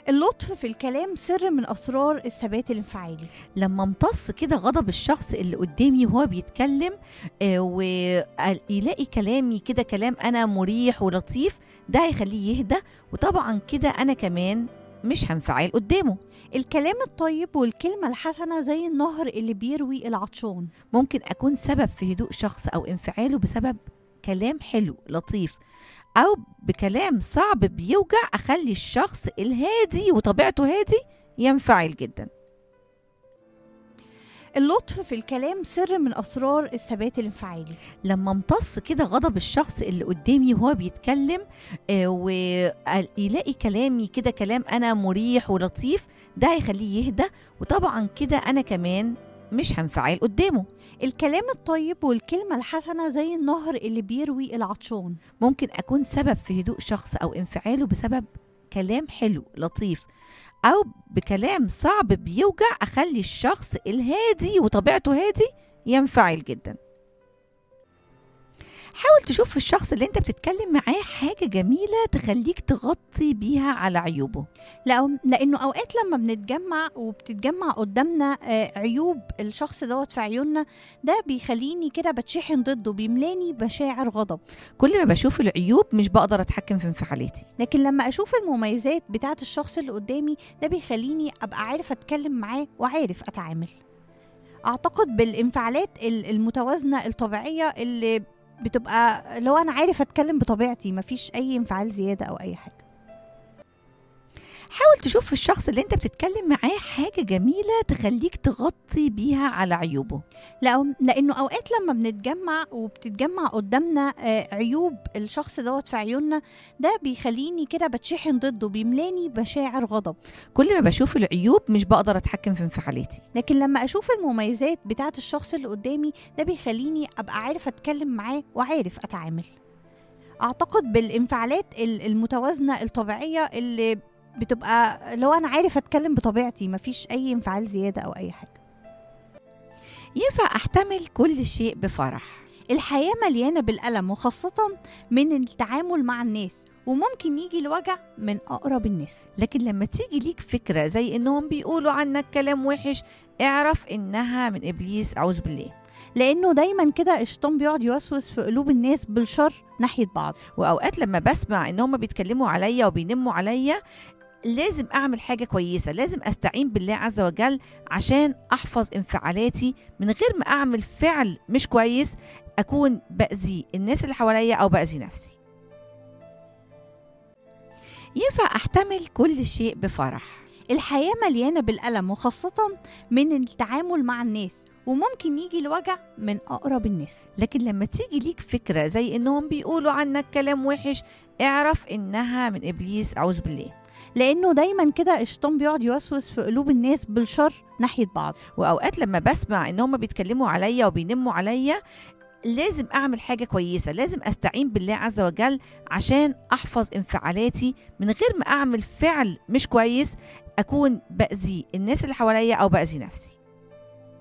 اللطف في الكلام سر من أسرار الثبات الانفعالي لما امتص كده غضب الشخص اللي قدامي وهو بيتكلم آه، ويلاقي كلامي كده كلام انا مريح ولطيف ده هيخليه يهدى وطبعا كده انا كمان مش هنفعل قدامه الكلام الطيب والكلمة الحسنة زي النهر اللي بيروي العطشان ممكن اكون سبب في هدوء شخص او انفعاله بسبب كلام حلو لطيف او بكلام صعب بيوجع اخلي الشخص الهادي وطبيعته هادي ينفعل جدا اللطف في الكلام سر من أسرار الثبات الانفعالي لما امتص كده غضب الشخص اللي قدامي وهو بيتكلم آه، ويلاقي كلامي كده كلام انا مريح ولطيف ده هيخليه يهدى وطبعا كده انا كمان مش هنفعل قدامه الكلام الطيب والكلمة الحسنة زي النهر اللي بيروي العطشان ممكن اكون سبب في هدوء شخص او انفعاله بسبب كلام حلو لطيف او بكلام صعب بيوجع اخلي الشخص الهادي وطبيعته هادي ينفعل جدا حاول تشوف في الشخص اللي انت بتتكلم معاه حاجة جميلة تخليك تغطي بيها على عيوبه لأ- لأنه أوقات لما بنتجمع وبتتجمع قدامنا آه، عيوب الشخص دوت في عيوننا ده بيخليني كده بتشحن ضده بيملاني مشاعر غضب كل ما بشوف العيوب مش بقدر اتحكم في انفعالاتي لكن لما اشوف المميزات بتاعه الشخص اللي قدامي ده بيخليني ابقى عارف اتكلم معاه وعارف اتعامل اعتقد بالانفعالات ال- المتوازنه الطبيعيه اللي بتبقى لو انا عارف اتكلم بطبيعتي مفيش اي انفعال زياده او اي حاجه حاول تشوف في الشخص اللي انت بتتكلم معاه حاجة جميلة تخليك تغطي بيها على عيوبه لا لانه اوقات لما بنتجمع وبتتجمع قدامنا آه، عيوب الشخص دوت في عيوننا ده بيخليني كده بتشحن ضده بيملاني مشاعر غضب كل ما بشوف العيوب مش بقدر اتحكم في انفعالاتي لكن لما اشوف المميزات بتاعه الشخص اللي قدامي ده بيخليني ابقى عارف اتكلم معاه وعارف اتعامل اعتقد بالانفعالات ال- المتوازنه الطبيعيه اللي بتبقى لو انا عارف اتكلم بطبيعتي مفيش اي انفعال زياده او اي حاجه ينفع احتمل كل شيء بفرح الحياه مليانه بالالم وخاصه من التعامل مع الناس وممكن يجي الوجع من اقرب الناس لكن لما تيجي ليك فكرة زي انهم بيقولوا عنك كلام وحش اعرف انها من ابليس اعوذ بالله لانه دايما كده الشيطان بيقعد يوسوس في قلوب الناس بالشر ناحيه بعض واوقات لما بسمع ان هم بيتكلموا عليا وبينموا عليا لازم اعمل حاجه كويسه لازم استعين بالله عز وجل عشان احفظ انفعالاتي من غير ما اعمل فعل مش كويس اكون باذي الناس اللي حواليا او باذي نفسي ينفع احتمل كل شيء بفرح الحياة مليانة بالألم وخاصة من التعامل مع الناس وممكن يجي الوجع من أقرب الناس لكن لما تيجي ليك فكره زي انهم بيقولوا عنك كلام وحش اعرف انها من ابليس اعوذ بالله لأنه دايما كده الشيطان بيقعد يوسوس في قلوب الناس بالشر ناحية بعض واوقات لما بسمع ان هم بيتكلموا عليا وبينموا عليا لازم اعمل حاجه كويسه لازم استعين بالله عز وجل عشان احفظ انفعالاتي من غير ما اعمل فعل مش كويس اكون باذي الناس اللي حواليا او باذي نفسي